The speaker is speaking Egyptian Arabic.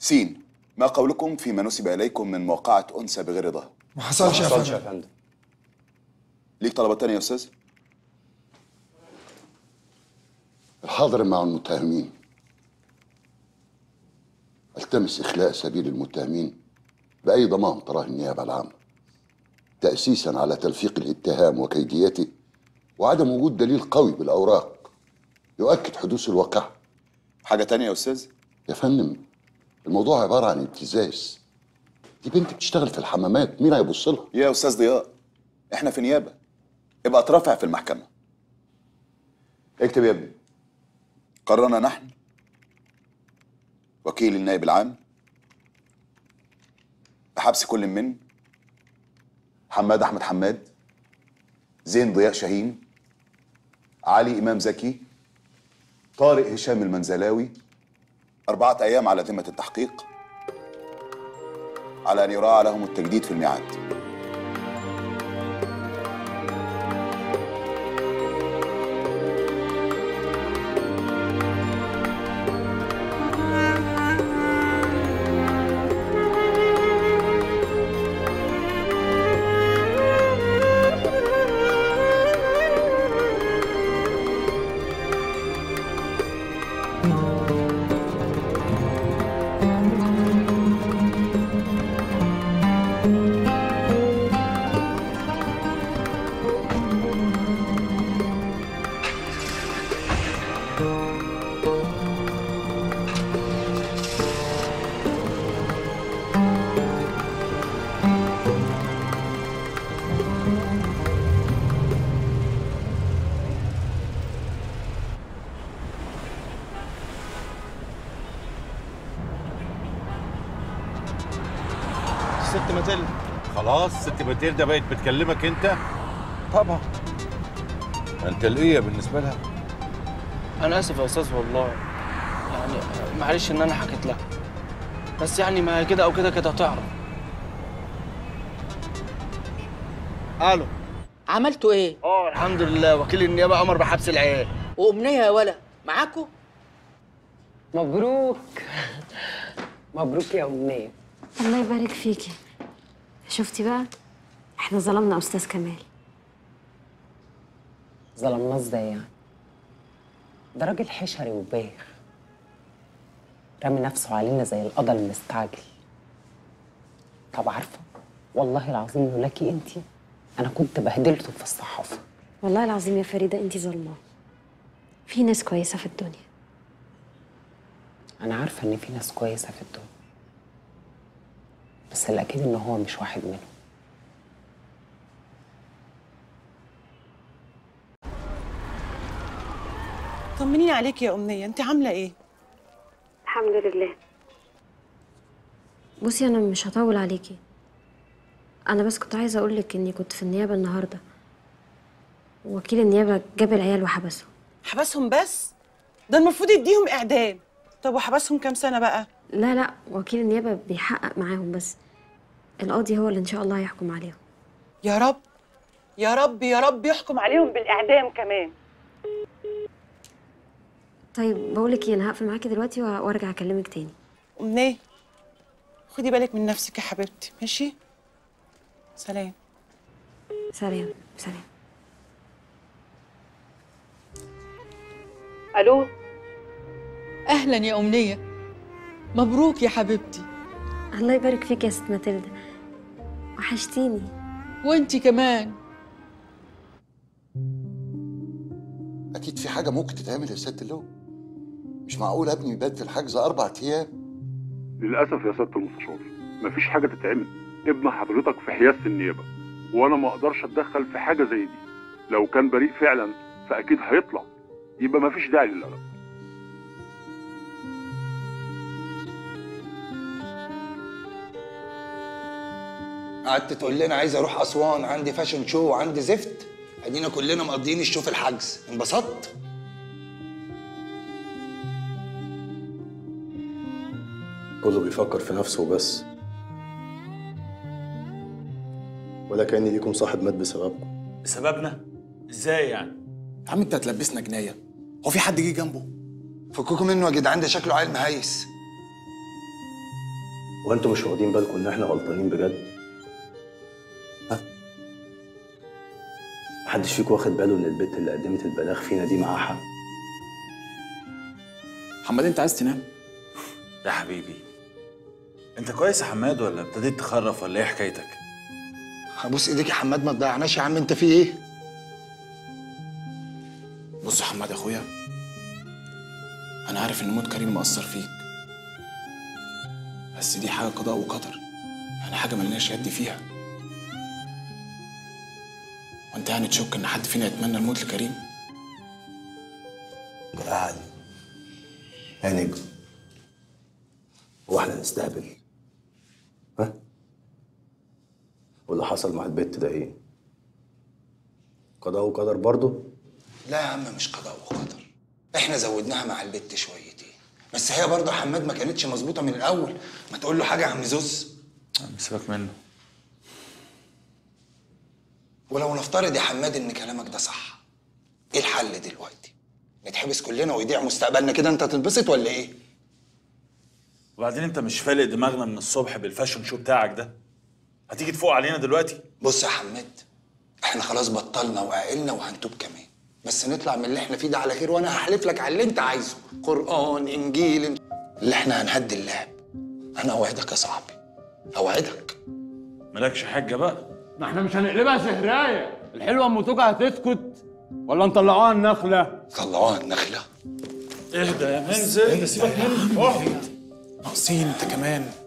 سين ما قولكم فيما نسب إليكم من موقعة أنثى بغير رضا ما حصلش يا حصلش يا فندم فندم ليك طلبات تانية يا أستاذ؟ الحاضر مع المتهمين التمس إخلاء سبيل المتهمين بأي ضمان تراه النيابة العامة تأسيسا على تلفيق الاتهام وكيديته وعدم وجود دليل قوي بالأوراق يؤكد حدوث الواقعة حاجة تانية يا أستاذ؟ يا فندم الموضوع عبارة عن ابتزاز دي بنت بتشتغل في الحمامات مين هيبص لها يا أستاذ ضياء إحنا في نيابة ابقى اترافع في المحكمة اكتب يا ابني قررنا نحن وكيل النائب العام بحبس كل من حماد أحمد حماد زين ضياء شاهين علي إمام زكي طارق هشام المنزلاوي أربعة أيام على ذمة التحقيق على أن يراعى لهم التجديد في الميعاد ست ماتيلدا خلاص ست ماتيلدا بقت بتكلمك انت طبعا انت الايه بالنسبه لها انا اسف يا استاذ والله يعني معلش ان انا حكيت لها بس يعني ما هي كده او كده كده هتعرف الو عملتوا ايه؟ اه الحمد لله وكيل النيابه امر بحبس العيال وامنيه يا ولا معاكوا؟ مبروك مبروك يا أمنية الله يبارك فيكي شفتي بقى احنا ظلمنا استاذ كمال ظلمناه ازاي يعني ده راجل حشري وبايخ رمي نفسه علينا زي القضا المستعجل طب عارفه والله العظيم لولاكي انت انا كنت بهدلته في الصحافه والله العظيم يا فريده انت ظلماه في ناس كويسه في الدنيا انا عارفه ان في ناس كويسه في الدنيا بس الاكيد ان هو مش واحد منهم طمنيني عليك يا أمنية أنت عاملة إيه؟ الحمد لله بصي انا مش هطول عليكي انا بس كنت عايزه اقول لك اني كنت في النيابه النهارده وكيل النيابه جاب العيال وحبسهم حبسهم بس؟ ده المفروض يديهم إعدام طب وحبسهم كام سنة بقى؟ لا لا وكيل النيابه بيحقق معاهم بس القاضي هو اللي ان شاء الله هيحكم عليهم يا رب يا رب يا رب يحكم عليهم بالإعدام كمان طيب بقول لك ايه انا هقفل معاكي دلوقتي وارجع اكلمك تاني أمنية خدي بالك من نفسك يا حبيبتي ماشي؟ سلام سلام سلام الو أهلا يا أمنية مبروك يا حبيبتي الله يبارك فيك يا ست ماتيلدا وحشتيني وانتي كمان أكيد في حاجة ممكن تتعمل يا ست اللو مش معقول ابني يبات في الحجز أربع أيام للأسف يا سيادة المستشار مفيش حاجة تتعمل ابن حضرتك في حيازة النيابة وأنا ما أقدرش أتدخل في حاجة زي دي لو كان بريء فعلا فأكيد هيطلع يبقى مفيش داعي للقلق قعدت تقول لنا عايز اروح اسوان عندي فاشن شو وعندي زفت ادينا كلنا مقضيين الشو في الحجز انبسطت كله بيفكر في نفسه وبس ولا كأن ليكم صاحب مات بسببكم بسببنا؟ ازاي يعني؟ يا عم انت هتلبسنا جنايه هو في حد جه جنبه فكوكوا منه يا جدعان ده شكله عيل مهيس وانتوا مش واخدين بالكم ان احنا غلطانين بجد ها محدش فيكم واخد باله ان البت اللي قدمت البلاغ فينا دي معاها حق حماد انت عايز تنام يا حبيبي انت كويس يا حماد ولا ابتديت تخرف ولا ايه حكايتك هبوس ايديك يا حماد ما تضيعناش يا عم انت في ايه بص يا حماد يا اخويا انا عارف ان موت كريم مأثر فيك بس دي حاجه قضاء وقدر يعني حاجه ملناش يد فيها وانت يعني تشك ان حد فينا يتمنى الموت لكريم قاعد يا نجم هو احنا نستهبل ها واللي حصل مع البت ده ايه قضاء وقدر برضه لا يا عم مش قضاء وقدر احنا زودناها مع البت شويتين بس هي برضه حماد ما كانتش مظبوطه من الاول ما تقول له حاجه يا عم زوز سيبك منه ولو نفترض يا حماد ان كلامك ده صح ايه الحل دلوقتي نتحبس كلنا ويضيع مستقبلنا كده انت هتنبسط ولا ايه وبعدين انت مش فالق دماغنا من الصبح بالفاشن شو بتاعك ده هتيجي تفوق علينا دلوقتي بص يا حماد احنا خلاص بطلنا وعقلنا وهنتوب كمان بس نطلع من اللي احنا فيه ده على خير وانا هحلف لك على اللي انت عايزه قران انجيل اللي احنا هنهدي اللعب انا اوعدك يا صاحبي اوعدك مالكش حجه بقى ما احنا مش هنقلبها سهرايه الحلوه ام توجه هتسكت ولا نطلعوها النخله طلعوها النخله اهدى يا منزل سيبك منه ناقصين انت كمان